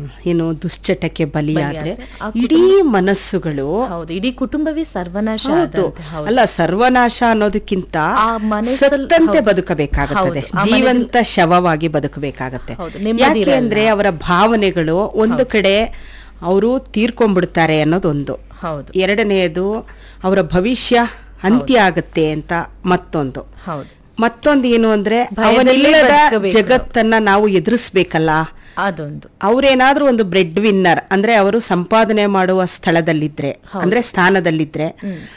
ಏನು ದುಶ್ಚಟಕ್ಕೆ ಬಲಿಯಾದ್ರೆ ಬಲಿಯಾದ್ರೆ ಆ ಇಡೀ ಮನಸ್ಸುಗಳು ಹೌದು ಇಡೀ ಕುಟುಂಬವೇ ಸರ್ವನಾಶ ಹೌದು ಆದಂತೆ, ಹೌದು. ಅಲ್ಲ ಸರ್ವನಾಶ ಅನ್ನೋದಕ್ಕಿಂತ ಆ ಮನಸ್ಸಲ್ಲಿ- ಸತ್ತಂತೆ ಹೌದು. ಬದುಕಬೇಕಾಗುತ್ತದೆ ಹೌದು. ಆ ಜೀವಂತ ಶವವಾಗಿ ಬದುಕಬೇಕಾಗತ್ತೆ ಹೌದು, ನೆಮ್ಮದಿ ಯಾಕೆ ಅಂದ್ರೆ ಅವರ ಭಾವನೆಗಳು ಒಂದು ಕಡೆ ಅವರು ತೀರ್ಕೊಂಡ್ಬಿಡ್ತಾರೆ ಅನ್ನೋದೊಂದು ಹೌದು ಎರಡನೆಯದು ಅವರ ಭವಿಷ್ಯ ಅಂತ್ಯ ಆಗತ್ತೆ ಅಂತ ಮತ್ತೊಂದು ಹೌದು ಮತ್ತೊಂದು ಏನು ಅಂದ್ರೆ ಭಯದಲ್ಲೇ ಅವನಿಲ್ಲದ ಬದುಕಬೇಕು. ಜಗತ್ತನ್ನ ನಾವು ಎದುರಿಸ್ಬೇಕಲ್ಲ ಅದೊಂದು ಅವ್ರೇನಾದ್ರೂ ಒಂದು ಬ್ರೆಡ್ ವಿನ್ನರ್ ಅಂದ್ರೆ ಅವರು ಸಂಪಾದನೆ ಮಾಡುವ ಸ್ಥಳದಲ್ಲಿದ್ರೆ ಅಂದ್ರೆ ಸ್ಥಾನದಲ್ಲಿದ್ರೆ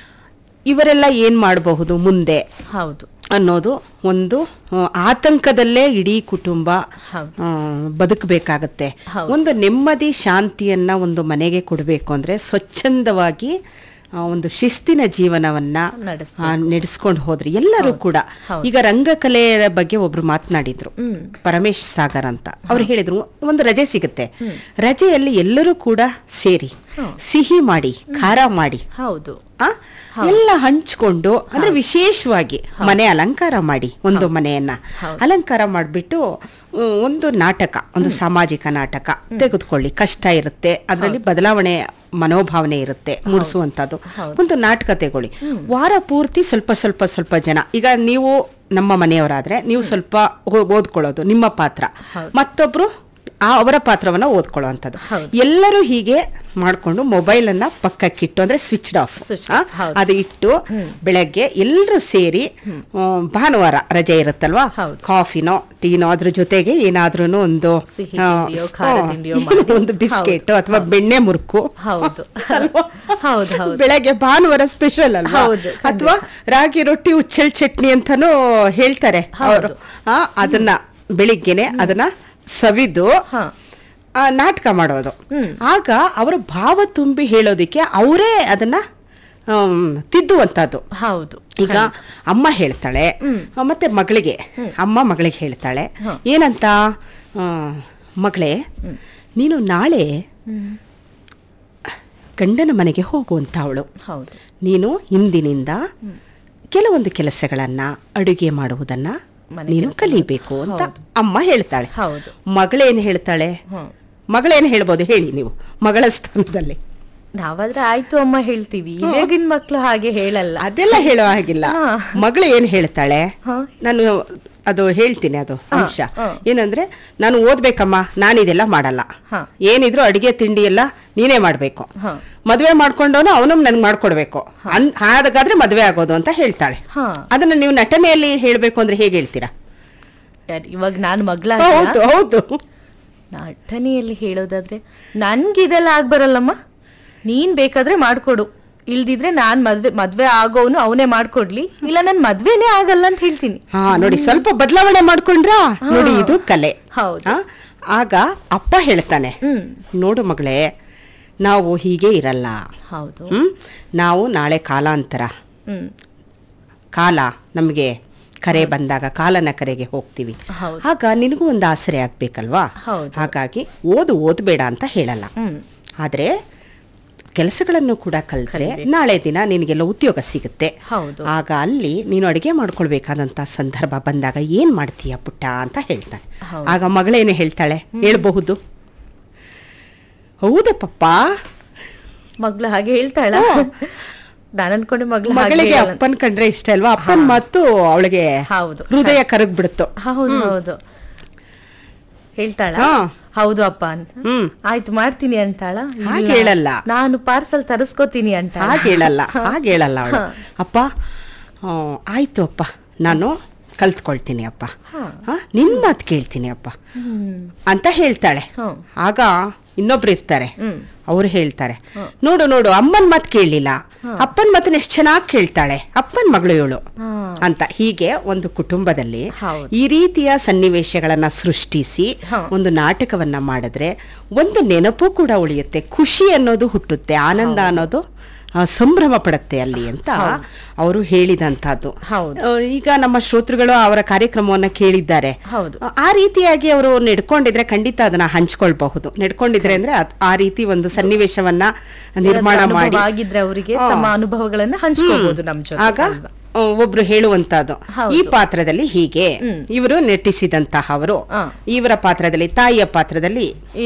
ಇವರೆಲ್ಲ ಏನ್ ಮಾಡಬಹುದು ಮುಂದೆ ಹೌದು ಅನ್ನೋದು ಒಂದು ಆ, ಆತಂಕದಲ್ಲೇ ಇಡೀ ಕುಟುಂಬ ಹೌದು. ಆ, ಬದುಕಬೇಕಾಗತ್ತೆ ಹೌದು. ಒಂದು ನೆಮ್ಮದಿ ಶಾಂತಿಯನ್ನ ಒಂದು ಮನೆಗೆ ಕೊಡಬೇಕು ಅಂದ್ರೆ ಸ್ವಚ್ಛಂದವಾಗಿ ಆ, ಒಂದು ಶಿಸ್ತಿನ ಜೀವನವನ್ನ ನಡೆಸ್ಬೇಕು. ನಡೆಸ್ಕೊಂಡು ಹೋದ್ರಿ ಎಲ್ಲರೂ ಕೂಡ ಹೌದು. ಈಗ ರಂಗಕಲೆಯ ಬಗ್ಗೆ ಒಬ್ರು ಮಾತನಾಡಿದ್ರು ಹ್ಮ್ ಪರಮೇಶ್ ಸಾಗರ್ ಅಂತ ಅವ್ರು ಹೇಳಿದ್ರು ಒಂದು ರಜೆ ಸಿಗುತ್ತೆ ರಜೆಯಲ್ಲಿ ಎಲ್ಲರೂ ಕೂಡ ಸೇರಿ ಸಿಹಿ ಮಾಡಿ ಖಾರ ಮಾಡಿ ಹೌದು ಆ ಎಲ್ಲ ಹಂಚ್ಕೊಂಡು ಅಂದ್ರೆ ವಿಶೇಷವಾಗಿ ಮನೆ ಅಲಂಕಾರ ಮಾಡಿ ಒಂದು ಮನೆಯನ್ನ ಅಲಂಕಾರ ಮಾಡಿಬಿಟ್ಟು ಒಂದು ನಾಟಕ ಒಂದು ಸಾಮಾಜಿಕ ನಾಟಕ ತೆಗೆದುಕೊಳ್ಳಿ ಕಷ್ಟ ಇರುತ್ತೆ ಅದರಲ್ಲಿ ಬದಲಾವಣೆ ಮನೋಭಾವನೆ ಇರುತ್ತೆ ಮೂಡಿಸುವಂತದ್ದು ಒಂದು ನಾಟಕ ತಗೊಳ್ಳಿ ವಾರ ಪೂರ್ತಿ ಸ್ವಲ್ಪ ಸ್ವಲ್ಪ ಸ್ವಲ್ಪ ಜನ ಈಗ ನೀವು ನಮ್ಮ ಮನೆಯವರಾದ್ರೆ ನೀವು ಸ್ವಲ್ಪ ಓ- ಓದ್ಕೊಳ್ಳೋದು ನಿಮ್ಮ ಪಾತ್ರ ಮತ್ತೊಬ್ರು ಆ ಅವರ ಪಾತ್ರವನ್ನ ಓದ್ಕೊಳ್ಳುವಂಥದ್ದು ಎಲ್ಲರೂ ಹೀಗೆ ಮಾಡ್ಕೊಂಡು ಮೊಬೈಲ್ ಅನ್ನ ಪಕ್ಕಕ್ಕಿಟ್ಟು ಅಂದ್ರೆ ಸ್ವಿಚ್ ಆಫ್ Switch off, ಹೌದು. ಅದು ಇಟ್ಟು ಬೆಳಗ್ಗೆ ಎಲ್ಲರೂ ಸೇರಿ ಆ, ಭಾನುವಾರ ರಜೆ ಇರುತ್ತಲ್ವಾ ಹೌದು. ಕಾಫಿನೋ ಟೀನೋ ಅದ್ರ ಜೊತೆಗೆ ಏನಾದ್ರೂ ಒಂದು ಸಿಹಿ ಆ, ತಿಂಡಿಯೋ, ಖಾರ ಆ, ತಿಂಡಿಯೋ ಏನೋ ಮಾಡಿ. ಒಂದು ಬಿಸ್ಕೆಟ್ ಅಥವಾ ಬೆಣ್ಣೆ ಮುರುಕು ಹೌದು ಅಲ್ವಾ? ಹೌದು ಹೌದು ಬೆಳಗ್ಗೆ ಭಾನುವಾರ ಸ್ಪೆಷಲ್ ಅಲ್ವಾ ಹೌದು, ಖಂಡಿತ. ಅಥವಾ ರಾಗಿ ರೊಟ್ಟಿ ಉಚ್ಚಲ್ ಚಟ್ನಿ ಅಂತಾನೂ ಹೇಳ್ತಾರೆ ಅವರು ಆ, ಅದನ್ನ ಬೆಳಿಗ್ಗೆನೆ ಅದನ್ನ ಸವಿದು ಹಾ. ಆ, ನಾಟಕ ಮಾಡೋದು ಆಗ ಅವರ ಭಾವ ತುಂಬಿ ಹೇಳೋದಿಕ್ಕೆ ಅವರೇ ಅದನ್ನ ಆಮ್, ತಿದ್ದುವಂತದ್ದು ಹೌದು ಈಗ ಅಮ್ಮ ಹೇಳ್ತಾಳೆ ಆ, ಮತ್ತೆ ಮಗಳಿಗೆ ಅಮ್ಮ ಮಗಳಿಗೆ ಹೇಳ್ತಾಳೆ ಏನಂತ ಆ, ಮಗಳೇ ನೀನು ನಾಳೆ ಗಂಡನ ಮನೆಗೆ ಹೋಗುವಂತ ಅವಳು ಹೌದು ನೀನು ಇಂದಿನಿಂದ ಕೆಲವೊಂದು ಕೆಲಸಗಳನ್ನ ಅಡುಗೆ ಮಾಡುವುದನ್ನ ಮನೆ ನೀನು ಕೆಲ್ಸ ಕಲಿಬೇಕು ಅಂತ ಅಮ್ಮ ಹೇಳ್ತಾಳೆ ಹೌದು ಮಗಳೇನು ಹೇಳ್ತಾಳೆ ಹ್ಮ್ ಮಗಳೇನು ಹೇಳ್ಬೋದು ಹೇಳಿ ನೀವು ಮಗಳ ಸ್ಥಾನದಲ್ಲಿ ನಾವಾದ್ರೆ ಆಯ್ತು ಅಮ್ಮ ಹೇಳ್ತೀವಿ ಇವಾಗಿನ ಮಕ್ಳು ಹಾಗೆ ಹೇಳಲ್ಲ ಅದೆಲ್ಲ ಹೇಳೋ ಹಾಗಿಲ್ಲ ಹಾ. ಮಗಳು ಏನ್ ಹೇಳ್ತಾಳೆ ಹಾ. ನಾನು ಅದು ಹೇಳ್ತೀನಿ ಅದು ಅಂಶ ಹಾ. ಏನಂದ್ರೆ ನಾನು ಓದ್ಬೇಕಮ್ಮ ನಾನಿದೆಲ್ಲ ಮಾಡಲ್ಲ ಹಾ. ಏನಿದ್ರು ಅಡಿಗೆ ತಿಂಡಿ ಎಲ್ಲ ನೀನೇ ಮಾಡ್ಬೇಕು ಹಾ. ಮದ್ವೆ ಮಾಡ್ಕೊಂಡವನು ಅವನು ನನ್ಗೆ ಮಾಡ್ಕೊಡ್ಬೇಕು ಅನ್- ಹಾಗಾದ್ರೆ ಮದ್ವೆ ಆಗೋದು ಅಂತ ಹೇಳ್ತಾಳೆ ಹಾ. ಅದನ್ನ ನೀವು ನಟನೆಯಲ್ಲಿ ಹೇಳ್ಬೇಕು ಅಂದ್ರೆ ಹೇಗೆ ಹೇಳ್ತೀರಾ ಯಾರ್- ಇವಾಗ ನಾನು ಮಗ್ಳ ಹೌದು ಹೌದು ನಟನೆಯಲ್ಲಿ ಹೇಳೋದಾದ್ರೆ ನನ್ಗೆ ಇದೆಲ್ಲ ಆಗ್ಬರಲ್ಲಮ್ಮ ನೀನ್ ಬೇಕಾದ್ರೆ ಮಾಡ್ಕೊಡು ಇಲ್ದಿದ್ರೆ ನಾನ್ ಮದ್ವೆ ಮದ್ವೆ ಆಗೋನು ಅವನೇ ಮಾಡ್ಕೊಡ್ಲಿ ಇಲ್ಲ ನನ್ ಮದ್ವೆನೇ ಆಗಲ್ಲ ಅಂತ ಹೇಳ್ತೀನಿ ಹಾ ನೋಡಿ ಸ್ವಲ್ಪ ಬದಲಾವಣೆ ಮಾಡ್ಕೊಂಡ್ರಾ ನೋಡಿ ಇದು ಕಲೆ ಹೌದು. ಆ, ಆಗ ಅಪ್ಪ ಹೇಳ್ತಾನೆ ಹ್ಮ್ ನೋಡು ಮಗಳೇ ನಾವು ಹೀಗೆ ಇರಲ್ಲ ಹೌದು ಹ್ಮ್ ನಾವು ನಾಳೆ ಕಾಲಾಂತರ ಹ್ಮ್ ಕಾಲ ನಮಗೆ ಕರೆ ಬಂದಾಗ ಕಾಲನ ಕರೆಗೆ ಹೋಗ್ತೀವಿ ಹೌದು. ಆಗ ನಿನಗೂ ಒಂದು ಆಸರೆ ಆಗ್ಬೇಕಲ್ವಾ ಹೌದು. ಹಾಗಾಗಿ ಓದು ಓದ್ಬೇಡ ಅಂತ ಹೇಳಲ್ಲ ಹ್ಮ್ ಆದ್ರೆ ಕೆಲಸಗಳನ್ನು ಕೂಡ ಕಲ್ತ್ರೆ ನಾಳೆ ದಿನ ನಿನಗೆಲ್ಲ ಉದ್ಯೋಗ ಸಿಗುತ್ತೆ ಹೌದು. ಆಗ ಅಲ್ಲಿ ನೀನು ಅಡುಗೆ ಮಾಡ್ಕೊಳ್ಬೇಕಾದಂತ ಸಂದರ್ಭ ಬಂದಾಗ ಏನ್ ಮಾಡ್ತೀಯ ಪುಟ್ಟ ಅಂತ ಹೇಳ್ತಾನೆ ಹೌದು. ಆಗ ಮಗಳೇನು ಹೇಳ್ತಾಳೆ ಹೇಳ್ಬಹುದು ಹೌದೇ ಪಪ್ಪ ಮಗ್ಳು ಹಾಗೆ ಹೇಳ್ತಾಳ ನಾನು ಅನ್ಕೊಂಡೆ ಮಗ್ಳು ಹಾಗೆ ಮಗಳಿಗೆ ಹೇಳಲ್ಲ. ಅಪ್ಪನ್ ಕಂಡ್ರೆ ಇಷ್ಟ ಅಲ್ವಾ ಅಪ್ಪನ್ ಮಾತು ಅವಳಿಗೆ ಹೌದು. ಹೃದಯ ಕರಗ್ ಬಿಡುತ್ತು ಹೌದು ಹೌದು ಹೇಳ್ತಾಳ ಹಾ. ಹೌದು ಅಪ್ಪ ಅಂತ ಹ್ಮ್ ಆಯ್ತು ಮಾಡ್ತೀನಿ ಅಂತಾಳ ಹಾಗೆ ಇಲ್ಲ, ಹೇಳಲ್ಲ. ನಾನು ಪಾರ್ಸಲ್ ತರಿಸ್ಕೋತೀನಿ ಅಂತ ಹಾಗೆ ಹೇಳಲ್ಲ ಹಾಗೆ ಹೇಳಲ್ಲ ಅವಳು ಅಪ್ಪ ಆ, ಆಯ್ತು ಅಪ್ಪ ನಾನು ಕಲ್ತ್ಕೊಳ್ತೀನಿ ಅಪ್ಪ ಹಾ. ಹಾ, ನಿನ್ ಮಾತು ಕೇಳ್ತೀನಿ ಅಪ್ಪ ಹ್ಮ್ ಅಂತ ಹೇಳ್ತಾಳೆ ಹ್ಮ್. ಆಗ ಇನ್ನೊಬ್ರು ಇರ್ತಾರೆ ಹ್ಮ್. ಅವ್ರು ಹೇಳ್ತಾರೆ ನೋಡು ನೋಡು ಅಮ್ಮನ್ ಮಾತು ಕೇಳಲಿಲ್ಲ ಅಪ್ಪನ್ ಮಾತನ್ನ ಎಷ್ಟು ಚೆನ್ನಾಗಿ ಕೇಳ್ತಾಳೆ ಅಪ್ಪನ್ ಮಗಳು ಇವಳು ಹಾ. ಅಂತ ಹೀಗೆ ಒಂದು ಕುಟುಂಬದಲ್ಲಿ ಹೌದು. ಈ ರೀತಿಯ ಸನ್ನಿವೇಶಗಳನ್ನ ಸೃಷ್ಟಿಸಿ ಹಾ. ಒಂದು ನಾಟಕವನ್ನ ಮಾಡಿದ್ರೆ ಒಂದು ನೆನಪು ಕೂಡ ಉಳಿಯುತ್ತೆ ಖುಷಿ ಅನ್ನೋದು ಹುಟ್ಟುತ್ತೆ ಆನಂದ ಅನ್ನೋದು ಆ, ಸಂಭ್ರಮ ಪಡುತ್ತೆ ಅಲ್ಲಿ ಅಂತ ಅವರು ಹೇಳಿದಂತಹದ್ದು ಹೌದು. ಆ, ಈಗ ನಮ್ಮ ಶ್ರೋತೃಗಳು ಅವರ ಕಾರ್ಯಕ್ರಮವನ್ನ ಕೇಳಿದ್ದಾರೆ ಹೌದು. ಆ- ಆ ರೀತಿಯಾಗಿ ಅವರು ನಡ್ಕೊಂಡಿದ್ರೆ ಖಂಡಿತ ಅದನ್ನ ಹಂಚ್ಕೊಳ್ಬಹುದು ನಡ್ಕೊಂಡಿದ್ರೆ ಅಂದ್ರೆ ಅದ್- ಆ ರೀತಿ ಒಂದು ಸನ್ನಿವೇಶವನ್ನ ನಿರ್ಮಾಣ ಅನುಭವ ಮಾಡಿ ಆಗಿದ್ರೆ ಅವರಿಗೆ ಹಾ. ತಮ್ಮ ಅನುಭವಗಳನ್ನ ಹಂಚ್ಕೋಬಹುದು ನಮ್ ಜೊತೆ ಆಗ ಅಲ್ವಾ? ಆ, ಒಬ್ರು ಹೇಳುವಂತದ್ದು ಹೌದು. ಈ ಪಾತ್ರದಲ್ಲಿ ಹೀಗೆ ಇವರು ನಟಿಸಿದಂತಹವರು ಹಾ. ಇವರ ಪಾತ್ರದಲ್ಲಿ ತಾಯಿಯ ಪಾತ್ರದಲ್ಲಿ